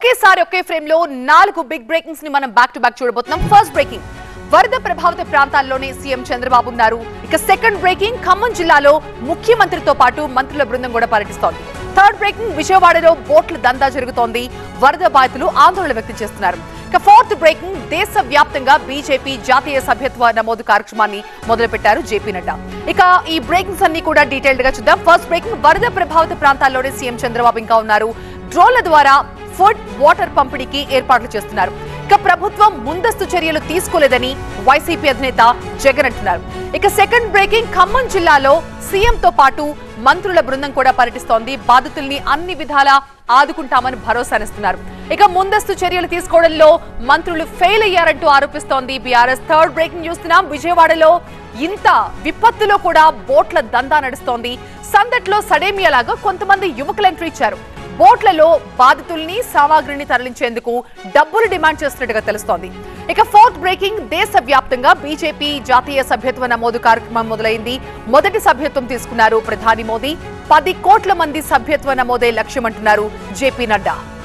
ఒకేసారి ఒకే ఫ్రేమ్ లో నాలుగు బిగ్ బ్రేకింగ్స్ ని మనం బ్యాక్ టు బ్యాక్ చూడబోతున్నాం ఫస్ట్ బ్రేకింగ్ వరద ప్రభావిత ప్రాంతాల్లోనే సీఎం చంద్రబాబు ఉన్నారు ఇక సెకండ్ బ్రేకింగ్ ఖమ్మం జిల్లాలో ముఖ్యమంత్రితో పాటు మంత్రుల బృందం కూడా పర్యటిస్తోంది థర్డ్ బ్రేకింగ్ విజయవాడలో బోట్ల దందా జరుగుతోంది వరద బాధితులు ఆందోళన వ్యక్తం చేస్తున్నారు ఇక ఫోర్త్ బ్రేకింగ్ దేశ వ్యాప్తంగా బీజేపీ జాతీయ సభ్యత్వ నమోదు కార్యక్రమాన్ని మొదలుపెట్టారు జేపీ నడ్డా ఇక ఈ బ్రేకింగ్స్ అన్ని కూడా డీటెయిల్డ్ గా చూద్దాం ఫస్ట్ బ్రేకింగ్ వరద ప్రభావిత ప్రాంతాల్లోనే సీఎం చంద్రబాబు ఇంకా ఉన్నారు డ్రోన్ల ద్వారా ఫుడ్ వాటర్ పంపిణీకి ఏర్పాట్లు చేస్తున్నారు ఇక ప్రభుత్వం ముందస్తు చర్యలు తీసుకోలేదని వైసీపీ అధినేత జగన్ అంటున్నారు ఇక సెకండ్ బ్రేకింగ్ ఖమ్మం జిల్లాలో సీఎంతో పాటు మంత్రుల బృందం కూడా పర్యటిస్తోంది బాధితుల్ని అన్ని విధాలా ఆదుకుంటామని భరోసానిస్తున్నారు ఇక ముందస్తు చర్యలు తీసుకోవడంలో మంత్రులు ఫెయిల్ అయ్యారంటూ ఆరోపిస్తోంది బీఆర్ఎస్ థర్డ్ బ్రేకింగ్ చూస్తున్నాం విజయవాడలో ఇంత విపత్తులో కూడా బోట్ల దందా నడుస్తోంది సందట్లో సడేమియాలాగా కొంతమంది యువకులు ఎంట్రీ ఇచ్చారు బోట్లలో బాధితుల్ని సామాగ్రిని తరలించేందుకు డబ్బులు డిమాండ్ చేస్తున్నట్టుగా తెలుస్తోంది ఇక ఫోర్త్ బ్రేకింగ్ దేశ వ్యాప్తంగా బీజేపీ జాతీయ సభ్యత్వ నమోదు కార్యక్రమం మొదలైంది మొదటి సభ్యత్వం తీసుకున్నారు ప్రధాని మోదీ పది కోట్ల మంది సభ్యత్వ నమోదే లక్ష్యమంటున్నారు జేపీ నడ్డా